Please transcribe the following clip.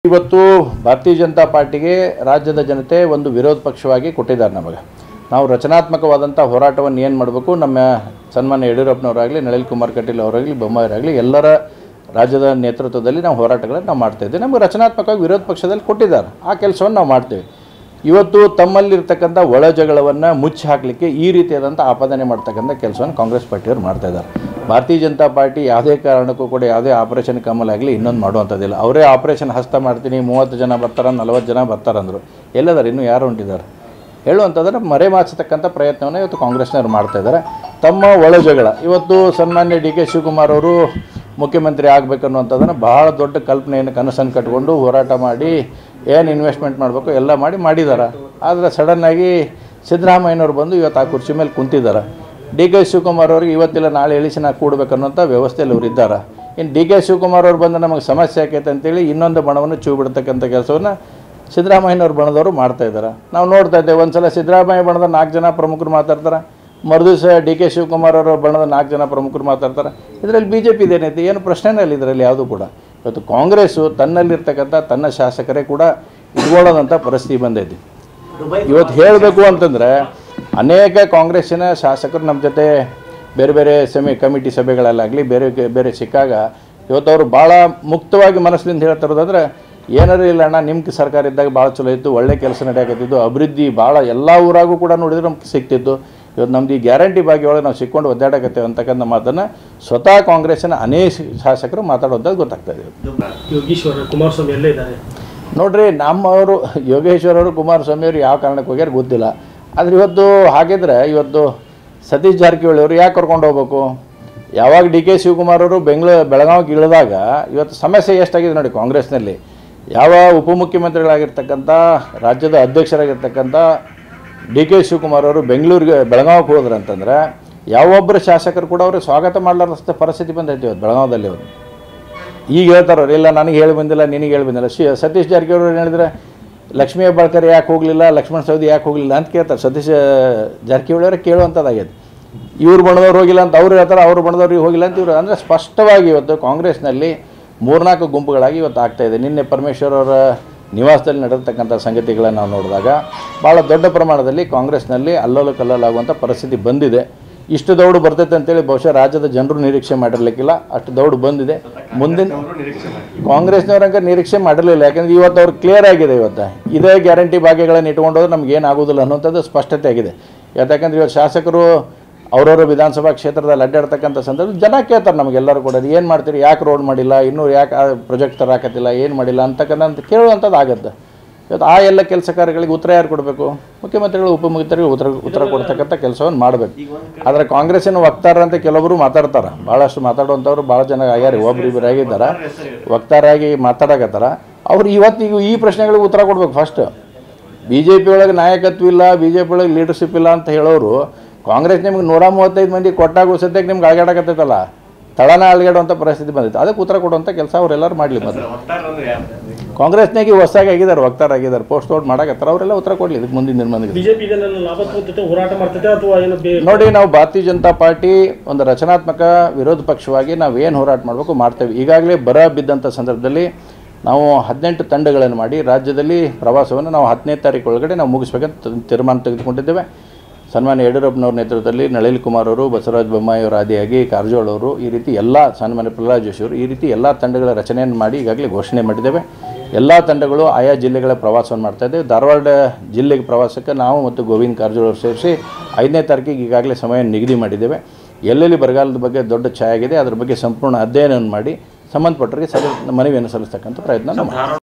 ಇವತ್ತು ಭಾರತೀಯ ಜನತಾ ಪಾರ್ಟಿಗೆ ರಾಜ್ಯದ ಜನತೆ ಒಂದು ವಿರೋಧ ಪಕ್ಷವಾಗಿ ಕೊಟ್ಟಿದ್ದಾರೆ ನಮಗೆ ನಾವು ರಚನಾತ್ಮಕವಾದಂಥ ಹೋರಾಟವನ್ನು ಏನು ಮಾಡಬೇಕು ನಮ್ಮ ಸನ್ಮಾನ್ಯ ಯಡಿಯೂರಪ್ಪನವರಾಗಲಿ ನಳಿನ್ ಕುಮಾರ್ ಕಟೀಲ್ ಅವರಾಗಲಿ ಬೊಮ್ಮಾಯಿರಾಗಲಿ ಎಲ್ಲರ ರಾಜ್ಯದ ನೇತೃತ್ವದಲ್ಲಿ ನಾವು ಹೋರಾಟಗಳನ್ನು ನಾವು ಮಾಡ್ತಾಯಿದ್ದೀವಿ ನಮಗೆ ರಚನಾತ್ಮಕವಾಗಿ ವಿರೋಧ ಪಕ್ಷದಲ್ಲಿ ಕೊಟ್ಟಿದ್ದಾರೆ ಆ ಕೆಲಸವನ್ನು ನಾವು ಮಾಡ್ತೇವೆ ಇವತ್ತು ತಮ್ಮಲ್ಲಿರ್ತಕ್ಕಂಥ ಒಳ ಜಗಳವನ್ನು ಮುಚ್ಚಿ ಹಾಕಲಿಕ್ಕೆ ಈ ರೀತಿಯಾದಂಥ ಆಪಾದನೆ ಮಾಡ್ತಕ್ಕಂಥ ಕೆಲಸವನ್ನು ಕಾಂಗ್ರೆಸ್ ಪಾರ್ಟಿಯವರು ಮಾಡ್ತಾ ಇದ್ದಾರೆ ಭಾರತೀಯ ಜನತಾ ಪಾರ್ಟಿ ಯಾವುದೇ ಕಾರಣಕ್ಕೂ ಕೂಡ ಯಾವುದೇ ಆಪರೇಷನ್ ಕಮಲ್ ಆಗಲಿ ಇನ್ನೊಂದು ಮಾಡುವಂಥದ್ದಿಲ್ಲ ಅವರೇ ಆಪರೇಷನ್ ಹಸ್ತ ಮಾಡ್ತೀನಿ ಮೂವತ್ತು ಜನ ಬರ್ತಾರ ನಲವತ್ತು ಜನ ಬರ್ತಾರಂದರು ಎಲ್ಲದಾರೆ ಇನ್ನೂ ಯಾರು ಹೊಂಟಿದ್ದಾರೆ ಹೇಳುವಂಥದ್ರೆ ಮರೆಮಾಚತಕ್ಕಂಥ ಪ್ರಯತ್ನವನ್ನು ಇವತ್ತು ಕಾಂಗ್ರೆಸ್ನವ್ರು ಮಾಡ್ತಾ ಇದ್ದಾರೆ ತಮ್ಮ ಒಳ ಜಗಳ ಇವತ್ತು ಸನ್ಮಾನ್ಯ ಡಿ ಕೆ ಶಿವಕುಮಾರ್ ಅವರು ಮುಖ್ಯಮಂತ್ರಿ ಆಗಬೇಕನ್ನುವಂಥದ್ದನ್ನು ಬಹಳ ದೊಡ್ಡ ಕಲ್ಪನೆಯನ್ನು ಕನಸನ್ನು ಕಟ್ಕೊಂಡು ಹೋರಾಟ ಮಾಡಿ ಏನು ಇನ್ವೆಸ್ಟ್ಮೆಂಟ್ ಮಾಡಬೇಕು ಎಲ್ಲ ಮಾಡಿ ಮಾಡಿದ್ದಾರೆ ಆದರೆ ಸಡನ್ನಾಗಿ ಸಿದ್ದರಾಮಯ್ಯನವ್ರು ಬಂದು ಇವತ್ತು ಆ ಕುರ್ಚಿ ಮೇಲೆ ಕುಂತಿದ್ದಾರೆ ಡಿ ಕೆ ಶಿವಕುಮಾರ್ ಅವ್ರಿಗೆ ಇವತ್ತಿಲ್ಲ ನಾಳೆ ಇಳಿಸಿ ನಾ ಕೂಡಬೇಕನ್ನುವಂಥ ವ್ಯವಸ್ಥೆಯಲ್ಲಿ ಅವ್ರು ಇದ್ದಾರೆ ಇನ್ನು ಡಿ ಕೆ ಶಿವಕುಮಾರ್ ಅವ್ರು ಬಂದು ನಮಗೆ ಸಮಸ್ಯೆ ಆಕೈತೆ ಅಂತೇಳಿ ಇನ್ನೊಂದು ಬಣವನ್ನು ಚೂ ಬಿಡ್ತಕ್ಕಂಥ ಕೆಲಸವನ್ನು ಸಿದ್ದರಾಮಯ್ಯನವ್ರ ಬಣದವರು ಮಾಡ್ತಾ ಇದ್ದಾರೆ ನಾವು ನೋಡ್ತಾ ಇದ್ದೇವೆ ಒಂದು ಸಲ ಸಿದ್ದರಾಮಯ್ಯ ಬಣದ ನಾಲ್ಕು ಜನ ಪ್ರಮುಖರು ಮಾತಾಡ್ತಾರೆ ಮರುದಿವಸ ಡಿ ಕೆ ಶಿವಕುಮಾರ್ ಅವರ ಬಣದ ನಾಲ್ಕು ಜನ ಪ್ರಮುಖರು ಮಾತಾಡ್ತಾರೆ ಇದರಲ್ಲಿ ಬಿ ಜೆ ಪಿದು ಏನೈತಿ ಏನು ಪ್ರಶ್ನೆನೇ ಇಲ್ಲ ಇದರಲ್ಲಿ ಯಾವುದೂ ಕೂಡ ಇವತ್ತು ಕಾಂಗ್ರೆಸ್ಸು ತನ್ನಲ್ಲಿರ್ತಕ್ಕಂಥ ತನ್ನ ಶಾಸಕರೇ ಕೂಡ ಇಟ್ಕೊಳ್ಳೋದಂಥ ಪರಿಸ್ಥಿತಿ ಬಂದೈತಿ ಇವತ್ತು ಹೇಳಬೇಕು ಅಂತಂದರೆ ಅನೇಕ ಕಾಂಗ್ರೆಸ್ಸಿನ ಶಾಸಕರು ನಮ್ಮ ಜೊತೆ ಬೇರೆ ಬೇರೆ ಸೆಮಿ ಕಮಿಟಿ ಸಭೆಗಳಲ್ಲಾಗಲಿ ಬೇರೆ ಬೇರೆ ಸಿಕ್ಕಾಗ ಇವತ್ತು ಅವರು ಭಾಳ ಮುಕ್ತವಾಗಿ ಮನಸ್ಸಿನಿಂದ ಹೇಳ್ತಿರೋದಂದ್ರೆ ಏನಾರು ಇಲ್ಲ ಅಣ್ಣ ನಿಮ್ಮ ಸರ್ಕಾರ ಇದ್ದಾಗ ಭಾಳ ಚಲೋ ಇತ್ತು ಒಳ್ಳೆ ಕೆಲಸ ನಡೆಯಕತ್ತಿದ್ದು ಅಭಿವೃದ್ಧಿ ಭಾಳ ಎಲ್ಲ ಊರಾಗೂ ಕೂಡ ನೋಡಿದ್ರೆ ನಮ್ಗೆ ಸಿಗ್ತಿತ್ತು ಇವತ್ತು ನಮ್ದು ಈ ಗ್ಯಾರಂಟಿ ಭಾಗ್ಯ ಒಳಗೆ ನಾವು ಸಿಕ್ಕೊಂಡು ಒದ್ದಾಡಕತ್ತೇವೆ ಅಂತಕ್ಕಂಥ ಮಾತನ್ನು ಸ್ವತಃ ಕಾಂಗ್ರೆಸ್ಸಿನ ಅನೇಕ ಶಾಸಕರು ಮಾತಾಡುವಂಥದ್ದು ಗೊತ್ತಾಗ್ತಾ ಇದೆ ಯೋಗೀಶ್ವರ ಕುಮಾರಸ್ವಾಮಿ ಎಲ್ಲೇ ಇದ್ದಾರೆ ನೋಡ್ರಿ ನಮ್ಮವರು ಯೋಗೇಶ್ವರ್ ಅವರು ಕುಮಾರಸ್ವಾಮಿ ಅವರು ಯಾವ ಕಾರಣಕ್ಕೆ ಹೋಗ್ಯಾರ ಗೊತ್ತಿಲ್ಲ ಆದರೆ ಇವತ್ತು ಹಾಗಿದ್ರೆ ಇವತ್ತು ಸತೀಶ್ ಜಾರಕಿಹೊಳಿ ಅವರು ಯಾಕೆ ಕರ್ಕೊಂಡು ಹೋಗ್ಬೇಕು ಯಾವಾಗ ಡಿ ಕೆ ಶಿವಕುಮಾರ್ ಅವರು ಬೆಂಗಳೂರು ಬೆಳಗಾವಿಗೆ ಇಳಿದಾಗ ಇವತ್ತು ಸಮಸ್ಯೆ ಎಷ್ಟಾಗಿದೆ ನೋಡಿ ಕಾಂಗ್ರೆಸ್ನಲ್ಲಿ ಯಾವ ಉಪಮುಖ್ಯಮಂತ್ರಿಗಳಾಗಿರ್ತಕ್ಕಂಥ ರಾಜ್ಯದ ಅಧ್ಯಕ್ಷರಾಗಿರ್ತಕ್ಕಂಥ ಡಿ ಕೆ ಶಿವಕುಮಾರ್ ಅವರು ಬೆಂಗಳೂರಿಗೆ ಬೆಳಗಾವಿಗೆ ಹೋದ್ರು ಅಂತಂದ್ರೆ ಯಾವೊಬ್ಬರು ಶಾಸಕರು ಕೂಡ ಅವ್ರಿಗೆ ಸ್ವಾಗತ ಮಾಡಲಾರ್ದ ಪರಿಸ್ಥಿತಿ ಬಂದೈತಿ ಇವತ್ತು ಬೆಳಗಾವದಲ್ಲಿ ಅವರು ಈಗ ಹೇಳ್ತಾರೆ ಅವ್ರು, ಇಲ್ಲ ನನಗೆ ಹೇಳಿ ಬಂದಿಲ್ಲ ನಿನಗೆ ಹೇಳಿ ಬಂದಿಲ್ಲ ಶಿ ಸತೀಶ್ ಜಾರಕಿಹೊಳಿ ಅವ್ರು ಹೇಳಿದ್ರೆ ಲಕ್ಷ್ಮೀ ಹೆಬ್ಬಾಳ್ಕರ್ ಯಾಕೆ ಹೋಗಲಿಲ್ಲ ಲಕ್ಷ್ಮಣ ಸವದಿ ಯಾಕೆ ಹೋಗಲಿಲ್ಲ ಅಂತ ಕೇಳ್ತಾರೆ ಸತೀಶ್ ಜಾರಕಿಹೊಳಿ ಅವರೇ ಕೇಳುವಂಥದ್ದಾಗೈತೆ ಇವ್ರು ಬಣದವ್ರು ಹೋಗಿಲ್ಲ ಅಂತ ಅವ್ರು ಹೇಳ್ತಾರೆ ಅವ್ರು ಬಣದವ್ರಿಗೆ ಹೋಗಿಲ್ಲ ಅಂತ ಇವರು ಅಂದರೆ ಸ್ಪಷ್ಟವಾಗಿ ಇವತ್ತು ಕಾಂಗ್ರೆಸ್ನಲ್ಲಿ ಮೂರ್ನಾಲ್ಕು ಗುಂಪುಗಳಾಗಿ ಇವತ್ತು ಆಗ್ತಾ ಇದೆ ನಿನ್ನೆ ಪರಮೇಶ್ವರ್ ಅವರ ನಿವಾಸದಲ್ಲಿ ನಡೆದತಕ್ಕಂಥ ಸಂಗತಿಗಳನ್ನು ನಾವು ನೋಡಿದಾಗ ಭಾಳ ದೊಡ್ಡ ಪ್ರಮಾಣದಲ್ಲಿ ಕಾಂಗ್ರೆಸ್ನಲ್ಲಿ ಅಲ್ಲೋಲ ಕಲ್ಲೋಲಾಗುವಂಥ ಪರಿಸ್ಥಿತಿ ಬಂದಿದೆ ಇಷ್ಟು ದೌಡು ಬರ್ತೈತೆ ಅಂತೇಳಿ ಬಹುಶಃ ರಾಜ್ಯದ ಜನರು ನಿರೀಕ್ಷೆ ಮಾಡಿರ್ಲಿಕ್ಕಿಲ್ಲ ಅಷ್ಟು ದೌಡು ಬಂದಿದೆ ಮುಂದಿನ ಕಾಂಗ್ರೆಸ್ನವ್ರಂಗೆ ನಿರೀಕ್ಷೆ ಮಾಡಿರಲಿಲ್ಲ ಯಾಕಂದ್ರೆ ಇವತ್ತು ಅವ್ರು ಕ್ಲಿಯರ್ ಆಗಿದೆ ಇವತ್ತು ಇದೇ ಗ್ಯಾರಂಟಿ ಭಾಗ್ಯಗಳನ್ನು ಇಟ್ಕೊಂಡೋದ್ರೆ ನಮ್ಗೆ ಏನು ಆಗೋದಿಲ್ಲ ಅನ್ನೋಂಥದ್ದು ಸ್ಪಷ್ಟತೆ ಆಗಿದೆ ಯಾಕಂದ್ರೆ ಇವತ್ತು ಶಾಸಕರು ಅವ್ರವ್ರ ವಿಧಾನಸಭಾ ಕ್ಷೇತ್ರದಲ್ಲಿ ಅಡ್ಡಾಡ್ತಕ್ಕಂಥ ಸಂದರ್ಭ ಜನ ಕೇಳ್ತಾರೆ ನಮಗೆಲ್ಲರೂ ಕೂಡ ಏನು ಮಾಡ್ತೀರಿ ಯಾಕೆ ರೋಡ್ ಮಾಡಿಲ್ಲ ಇನ್ನೂ ಯಾಕೆ ಆ ಪ್ರಾಜೆಕ್ಟ್ ತರಾಕತ್ತಿಲ್ಲ ಏನು ಮಾಡಿಲ್ಲ ಅಂತಕ್ಕಂಥ ಕೇಳುವಂಥದ್ದು ಆಗುತ್ತೆ ಇವತ್ತು ಆ ಎಲ್ಲ ಕೆಲಸ ಕಾರ್ಯಗಳಿಗೆ ಉತ್ತರ ಯಾರು ಕೊಡಬೇಕು ಮುಖ್ಯಮಂತ್ರಿಗಳು ಉಪಮುಖ್ಯಮಂತ್ರಿಗಳು ಉತ್ತರ ಉತ್ತರ ಕೊಡ್ತಕ್ಕಂಥ ಕೆಲಸವನ್ನು ಮಾಡಬೇಕು ಆದರೆ ಕಾಂಗ್ರೆಸ್ಸಿನ ವಕ್ತಾರ ಅಂತ ಕೆಲವೊಬ್ಬರು ಮಾತಾಡ್ತಾರೆ ಭಾಳಷ್ಟು ಮಾತಾಡುವಂಥವ್ರು ಭಾಳ ಜನ ಆಗ್ಯಾರ ಒಬ್ರು ಇಬ್ಬರು ಆಗಿದ್ದಾರೆ ವಕ್ತಾರಾಗಿ ಮಾತಾಡಕತ್ತಾರ ಅವ್ರು ಇವತ್ತಿಗೂ ಈ ಪ್ರಶ್ನೆಗಳಿಗೆ ಉತ್ತರ ಕೊಡ್ಬೇಕು ಫಸ್ಟ್ ಬಿ ಜೆ ಪಿ ಒಳಗೆ ನಾಯಕತ್ವ ಇಲ್ಲ ಬಿ ಜೆ ಪಿ ಒಳಗೆ ಲೀಡರ್ಶಿಪ್ ಇಲ್ಲ ಅಂತ ಹೇಳೋರು ಕಾಂಗ್ರೆಸ್ ನಿಮ್ಗೆ ನೂರ ಮೂವತ್ತೈದು ಮಂದಿ ಕೊಟ್ಟಾಗ ಸದ್ಯಕ್ಕೆ ನಿಮ್ಗೆ ಅಳಗಾಡಕತ್ತೈತಲ್ಲ ತಳನ ಅಳಗಾಡುವಂಥ ಪರಿಸ್ಥಿತಿ ಬಂದಿತ್ತು ಅದಕ್ಕೆ ಉತ್ತರ ಕೊಡುವಂಥ ಕೆಲಸ ಅವರೆಲ್ಲರೂ ಮಾಡಲಿ ಮೊದಲು ಕಾಂಗ್ರೆಸ್ನಾಗೆ ಹೊಸಾಗಿ ಆಗಿದ್ದಾರೆ ವಕ್ತಾರ ಆಗಿದ್ದಾರೆ ಪೋಸ್ಟ್ ಔಟ್ ಮಾಡಕತ್ತಾರ ಅವರೆಲ್ಲ ಉತ್ತರ ಕೊಡಲಿ ಇದಕ್ಕೆ ಮುಂದಿನ ನಿರ್ಮಾಣಕ್ಕೆ ಬಿಜೆಪಿ ಇದನ್ನೆಲ್ಲ ಲಾಭ ತಗೊಂತೈತೆ ಹೋರಾಟ ಮಾಡ್ತೈತೆ ಅಥವಾ ಏನು ಬೇ ನೋಡಿ ನಾವು ಭಾರತೀಯ ಜನತಾ ಪಾರ್ಟಿ ಒಂದು ರಚನಾತ್ಮಕ ವಿರೋಧ ಪಕ್ಷವಾಗಿ ನಾವು ಏನು ಹೋರಾಟ ಮಾಡಬೇಕು ಮಾಡ್ತೇವೆ ಈಗಾಗಲೇ ಬರ ಬಿದ್ದಂಥ ಸಂದರ್ಭದಲ್ಲಿ ನಾವು ಹದಿನೆಂಟು ತಂಡಗಳನ್ನು ಮಾಡಿ ರಾಜ್ಯದಲ್ಲಿ ಪ್ರವಾಸವನ್ನು ನಾವು ಹತ್ತನೇ ತಾರೀಕು ಒಳಗಡೆ ನಾವು ಮುಗಿಸ್ಬೇಕಂತ ತೀರ್ಮಾನ ತೆಗೆದುಕೊಂಡಿದ್ದೇವೆ ಸನ್ಮಾನ್ಯ ಯಡಿಯೂರಪ್ಪನವ್ರ ನೇತೃತ್ವದಲ್ಲಿ ನಳಿನ್ ಕುಮಾರ್ ಅವರು ಬಸವರಾಜ ಬೊಮ್ಮಾಯಿ ಅವರ ಆದಿಯಾಗಿ ಕಾರಜೋಳ ಅವರು ಈ ರೀತಿ ಎಲ್ಲ ಸನ್ಮಾನ್ಯ ಪ್ರಹ್ಲಾದ್ ಜೋಶಿ ಅವರು ಈ ರೀತಿ ಎಲ್ಲ ತಂಡಗಳ ರಚನೆಯನ್ನು ಮಾಡಿ ಈಗಾಗಲೇ ಘೋಷಣೆ ಮಾಡಿದ್ದೇವೆ ಎಲ್ಲ ತಂಡಗಳು ಆಯಾ ಜಿಲ್ಲೆಗಳ ಪ್ರವಾಸವನ್ನು ಮಾಡ್ತಾ ಇದ್ದೇವೆ ಧಾರವಾಡ ಜಿಲ್ಲೆಗೆ ಪ್ರವಾಸಕ್ಕೆ ನಾವು ಮತ್ತು ಗೋವಿಂದ್ ಕಾರಜೋಳ ಅವರು ಸೇರಿಸಿ ಐದನೇ ತಾರೀಕಿಗೆ ಈಗಾಗಲೇ ಸಮಯ ನಿಗದಿ ಮಾಡಿದ್ದೇವೆ ಎಲ್ಲೆಲ್ಲಿ ಬರಗಾಲದ ಬಗ್ಗೆ ದೊಡ್ಡ ಛಾಯೆ ಆಗಿದೆ ಅದರ ಬಗ್ಗೆ ಸಂಪೂರ್ಣ ಅಧ್ಯಯನವನ್ನು ಮಾಡಿ ಸಂಬಂಧಪಟ್ಟವರಿಗೆ ಸಲ ಮನವಿಯನ್ನು ಸಲ್ಲಿಸ್ತಕ್ಕಂಥ ಪ್ರಯತ್ನ ನಾವು ಮಾಡ್ತೀವಿ.